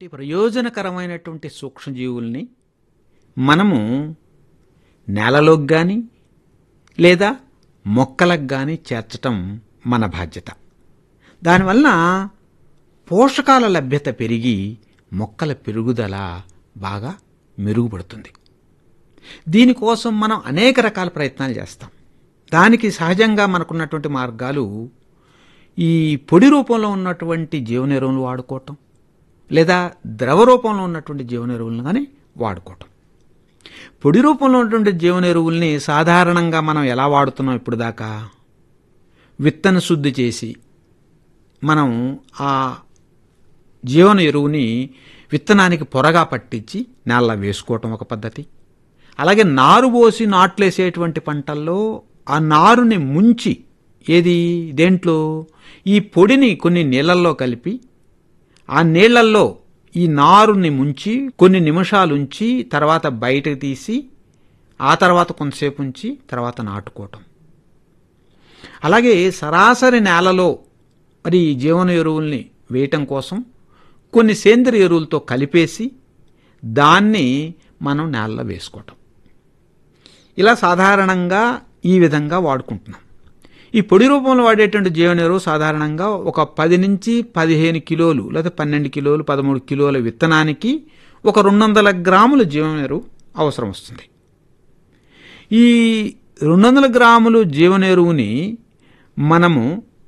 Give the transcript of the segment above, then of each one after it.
ప్రయోజనకరమైనటువంటి సూక్ష్మజీవుల్ని మనము నేలలోకి కానీ లేదా మొక్కలకు కానీ చేర్చటం మన బాధ్యత దానివలన పోషకాల లభ్యత పెరిగి మొక్కల పెరుగుదల బాగా మెరుగుపడుతుంది దీనికోసం మనం అనేక రకాల ప్రయత్నాలు చేస్తాం దానికి సహజంగా మనకున్నటువంటి మార్గాలు ఈ పొడి రూపంలో ఉన్నటువంటి జీవన ఎరువులు వాడుకోవటం లేదా ద్రవ రూపంలో ఉన్నటువంటి జీవన ఎరువులను కానీ వాడుకోవటం పొడి రూపంలో ఉన్నటువంటి జీవన ఎరువుల్ని సాధారణంగా మనం ఎలా వాడుతున్నాం ఇప్పుడు దాకా విత్తన శుద్ధి చేసి మనం ఆ జీవన ఎరువుని విత్తనానికి పొరగా పట్టించి నేల వేసుకోవటం ఒక పద్ధతి అలాగే నారు పోసి నాట్లేసేటువంటి పంటల్లో ఆ నారుని ముంచి ఏది దేంట్లో ఈ పొడిని కొన్ని నీళ్ళల్లో కలిపి ఆ నీళ్ళల్లో ఈ నారుని ముంచి కొన్ని నిమిషాలు ఉంచి తర్వాత బయటకు తీసి ఆ తర్వాత కొంతసేపు ఉంచి తర్వాత నాటుకోవటం అలాగే సరాసరి నేలలో మరి ఈ జీవన ఎరువుల్ని వేయటం కోసం కొన్ని సేంద్రియ ఎరువులతో కలిపేసి దాన్ని మనం నేలలో వేసుకోవటం ఇలా సాధారణంగా ఈ విధంగా వాడుకుంటున్నాం ఈ పొడి రూపంలో వాడేటువంటి జీవన ఎరువు సాధారణంగా ఒక పది నుంచి పదిహేను కిలోలు లేదా పన్నెండు కిలోలు పదమూడు కిలోల విత్తనానికి ఒక రెండు వందల గ్రాముల జీవన ఎరువు అవసరం వస్తుంది ఈ రెండు వందల గ్రాములు జీవన ఎరువుని మనము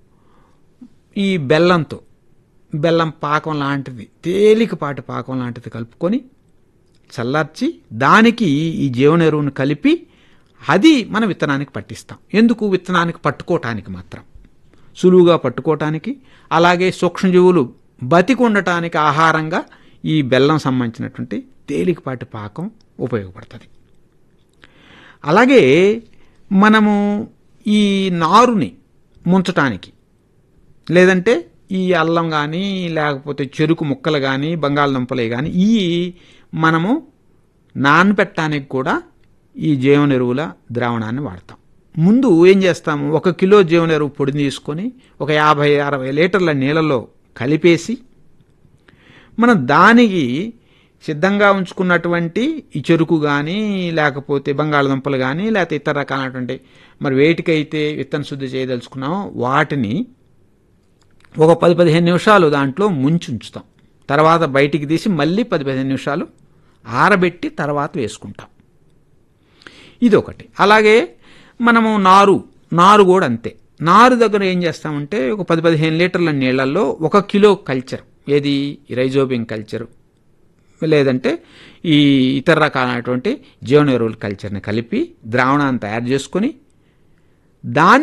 ఈ బెల్లంతో బెల్లం పాకం లాంటిది తేలికపాటి పాకం లాంటిది కలుపుకొని చల్లార్చి దానికి ఈ జీవన ఎరువును కలిపి అది మన విత్తనానికి పట్టిస్తాం ఎందుకు విత్తనానికి పట్టుకోవటానికి మాత్రం సులువుగా పట్టుకోవటానికి అలాగే సూక్ష్మజీవులు బతికి ఉండటానికి ఆహారంగా ఈ బెల్లం సంబంధించినటువంటి తేలికపాటి పాకం ఉపయోగపడుతుంది అలాగే మనము ఈ నారుని ముంచటానికి లేదంటే ఈ అల్లం కానీ లేకపోతే చెరుకు ముక్కలు కానీ బంగాళదుంపలే కానీ ఈ మనము నానబెట్టడానికి కూడా ఈ జీవన ఎరువుల ద్రావణాన్ని వాడతాం ముందు ఏం చేస్తాము ఒక కిలో జీవన ఎరువు పొడిని తీసుకొని ఒక యాభై అరవై లీటర్ల నీళ్ళలో కలిపేసి మనం దానికి సిద్ధంగా ఉంచుకున్నటువంటి ఈ చెరుకు కానీ లేకపోతే బంగాళదుంపలు కానీ లేకపోతే ఇతర రకాలైనటువంటి మరి వేటికైతే విత్తన శుద్ధి చేయదలుచుకున్నామో వాటిని ఒక పది పదిహేను నిమిషాలు దాంట్లో ముంచి ఉంచుతాం తర్వాత బయటికి తీసి మళ్ళీ పది పదిహేను నిమిషాలు ఆరబెట్టి తర్వాత వేసుకుంటాం ఇది ఒకటి అలాగే మనము నారు నారు కూడా అంతే నారు దగ్గర ఏం చేస్తామంటే ఒక పది పదిహేను లీటర్ల నీళ్ళల్లో ఒక కిలో కల్చర్ ఏది రైజోబింగ్ కల్చర్ లేదంటే ఈ ఇతర రకాలైనటువంటి జీవన ఎరువుల కల్చర్ని కలిపి ద్రావణాన్ని తయారు చేసుకొని దాన్ని